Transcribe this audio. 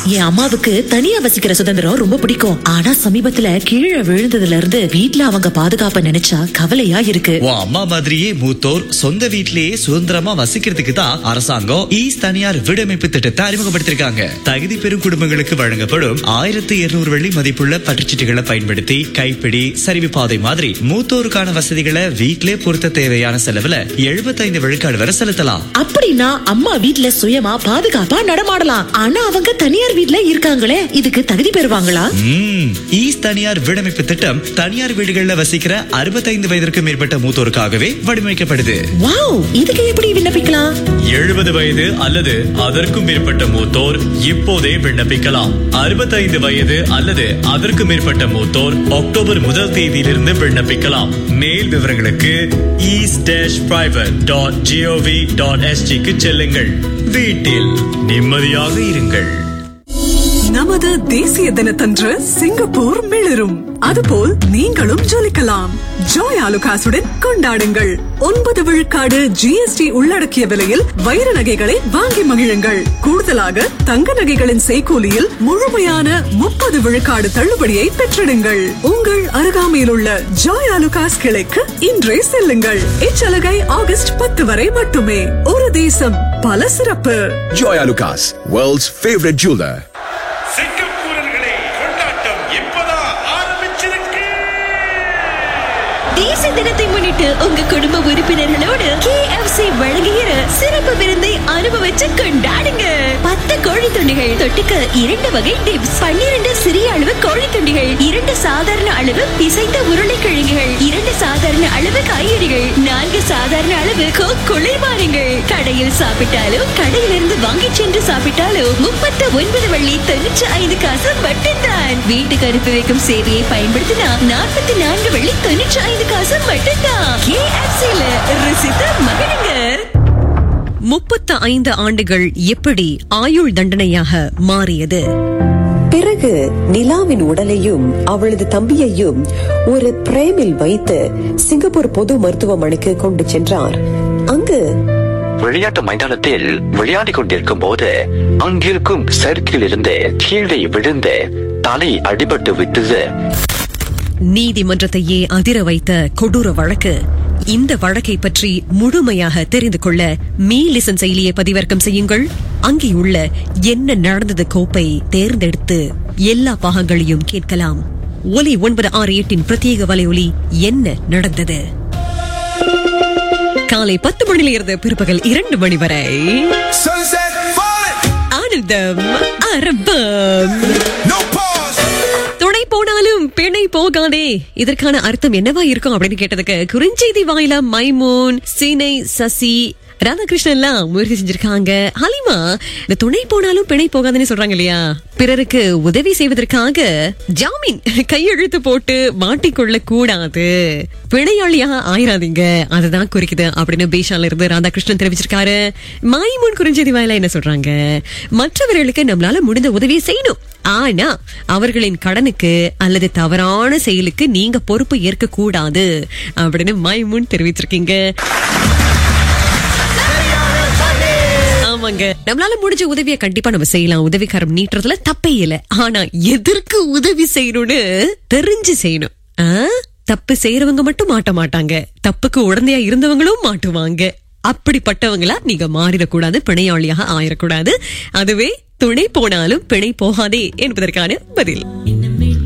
என் அம்மாவுக்கு தனியா வசிக்கிற சுதந்திரம் ரொம்ப பிடிக்கும் ஆனா சமீபத்துல கீழே விழுந்ததுல இருந்து வீட்ல அவங்க பாதுகாப்ப நினைச்சா கவலையா இருக்கு உன் அம்மா மாதிரியே மூத்தோர் சொந்த வீட்டிலேயே சுதந்திரமா வசிக்கிறதுக்கு தான் அரசாங்கம் ஈஸ் தனியார் வீடமைப்பு திட்டத்தை அறிமுகப்படுத்திருக்காங்க தகுதி பெறும் குடும்பங்களுக்கு வழங்கப்படும் ஆயிரத்தி இருநூறு வெள்ளி மதிப்புள்ள பற்றுச்சீட்டுகளை பயன்படுத்தி கைப்பிடி சரிவு பாதை மாதிரி மூத்தோருக்கான வசதிகளை வீட்டிலே பொருத்த தேவையான செலவுல 75 விழுக்காடு வரை செலுத்தலாம் அப்படின்னா அம்மா வீட்ல சுயமா பாதுகாப்பா நடமாடலாம் ஆனா அவங்க தனியார் வீட்ல இருக்காங்களே இதுக்கு தகுதி பெறுவாங்களா ம், ஈஸ் தனியார் வீடமைப்பு திட்டம் தனியார் வீடுகள்ல வசிக்கிற அறுபத்தைந்து வயதிற்கு மேற்பட்ட மூத்தோருக்காகவே வடிவமைக்கப்படுது வாவ் இதுக்கு எப்படி விண்ணப்பிக்கலாம் எழுபது வயது அல்லது அதற்கும் மேற்பட்ட மூத்தோர் இப்போதே விண்ணப்பிக்கலாம் அறுபத்தைந்து வயது அல்லது அதற்கு மேற்பட்ட மூத்தோர் அக்டோபர் முதல் தேதியிலிருந்து விண்ணப்பிக்கலாம் மேல் விவரங்களுக்கு ease dash private dot gov dot எஸ்டிக்கு செல்லுங்கள் வீட்டில் நிம்மதியாக இருங்கள் நமது தேசிய தினத்தன்று சிங்கப்பூர் மிளிரும் அதுபோல் நீங்களும் ஜொலிக்கலாம் ஜோய் ஆலுகாசுடன் கொண்டாடுங்கள் ஒன்பது விழுக்காடு ஜிஎஸ்டி உள்ளடக்கிய விலையில் வைர நகைகளை வாங்கி மகிழுங்கள் கூடுதலாக தங்க நகைகளின் செய்கூலியில் முழுமையான முப்பது விழுக்காடு தள்ளுபடியை பெற்றிடுங்கள் உங்கள் அருகாமையில் உள்ள ஜோய் ஆலுகாஸ் கிளைக்கு இன்றே செல்லுங்கள் இச்சலுகை ஆகஸ்ட் பத்து வரை மட்டுமே ஒரு தேசம் பல சிறப்பு Joy Lucas, world's favorite jeweler. சிங்கப்பூரர்களே கொண்டாட்டம் இப்பதான் ஆரம்பிச்சிருக்கு தேசிய தினத்தை முன்னிட்டு உங்க குடும்ப உறுப்பினர்களோடு KFC வழங்குகிற சிறப்பு விருந்தை அனுபவிச்சு கொண்டாடுங்க பத்து கோழி துண்டிகள் தொட்டுக்க இரண்டு வகை டிப்ஸ் பன்னிரண்டு சிறிய அளவு கோழி துண்டிகள் இரண்டு சாதாரண அளவு பிசைந்த உருளைக்கிழங்குகள் இரண்டு சாதாரண அளவு காய்கறிகள் நான்கு சாதாரண அளவு கோக் குளிர்பானங்கள் கடையில் சாப்பிட்டாலும் கடையிலிருந்து வாங்கிச் சென்று சாப்பிட்டாலும் முப்பத்து ஒன்பது வள்ளி தொண்ணூற்றி ஐந்து காசு மட்டும்தான் வீட்டுக்கு அனுப்பி வைக்கும் சேவையை பயன்படுத்தினா நாற்பத்தி நான்கு வள்ளி தொண்ணூற்றி ஐந்து காசு மட்டும்தான் KFC-ல ருசித்து மகிழுங்க முப்பத்து ஐந்து ஆண்டுகள் எப்படி ஆயுள் தண்டனையாக மாறியது பிறகு நிலாவின் உடலையும் அவளது தம்பியையும் ஒரு பிரேமில் வைத்து சிங்கப்பூர் பொது மருத்துவமனைக்கு கொண்டு சென்றார் அங்கு விளையாட்டு மைதானத்தில் விளையாடிக் கொண்டிருக்கும் போது அங்கிருக்கும் சறுக்கில் இருந்து கீழே விழுந்து தலை அடிபட்டு விட்டது நீதிமன்றத்தையே அதிர வைத்த கொடூர வழக்கு இந்த வழக்கை பற்றி முழுமையாக தெரிந்து கொள்ள மீ லிசன் செயலியை பதிவிறக்கம் செய்யுங்கள் அங்கே உள்ள என்ன நடந்தது கோப்பை தேர்ந்தெடுத்து எல்லா பாகங்களையும் கேட்கலாம் ஒலி ஒன்பது ஆறு எட்டின் பிரத்யேக வலையொலி என்ன நடந்தது காலை பத்து மணியிலிருந்து பிற்பகல் இரண்டு மணி வரை Sunset falling, ஆனந்தம் அரபம் no pause. துணை போனாலும் பிணை போகாதே இதற்கான அர்த்தம் என்னவா இருக்கும் அப்படின்னு கேட்டதுக்கு குறுஞ்செய்தி வாயிலா மைமூன் சீனை சசி ராதாகிருஷ்ணன் எல்லாம் முயற்சி செஞ்சிருக்காங்க ஹலிமா இந்த துணை போனாலும் பிணை போகாதுன்னு சொல்றாங்க இல்லையா பிறருக்கு உதவி செய்வதற்காக ஜாமீன் கையெழுத்து போட்டு மாட்டிக்கொள்ள கூடாது பிணையாளியாக ஆயிராதீங்க அதுதான் குறிக்குது அப்படின்னு பீஷால இருந்து ராதாகிருஷ்ணன் தெரிவிச்சிருக்காரு மாய்மூன் குறிஞ்செய்தி வாயிலா என்ன சொல்றாங்க மற்றவர்களுக்கு நம்மளால முடிந்த உதவியை செய்யணும் ஆனா அவர்களின் கடனுக்கு அல்லது தவறான செயலுக்கு நீங்க பொறுப்பு ஏற்க கூடாது அப்படின்னு மைமுன் தெரிவிச்சிருக்கீங்க ஆமாங்க நம்மளால முடிஞ்ச உதவியை கண்டிப்பா நம்ம செய்யலாம் உதவிக்காரம் நீட்டுறதுல தப்பே இல்ல ஆனா எதற்கு உதவி செய்யணும்னு தெரிஞ்சு செய்யணும் ஆ? தப்பு செய்யறவங்க மட்டும் மாட்ட மாட்டாங்க தப்புக்கு உடந்தையா இருந்தவங்களும் மாட்டுவாங்க அப்படிப்பட்டவங்களா நீங்க மாறிடக்கூடாது பிணையாளியாக ஆயிடக்கூடாது அதுவே துணை போனாலும் பிணை போகாதே என்பதற்கான பதில்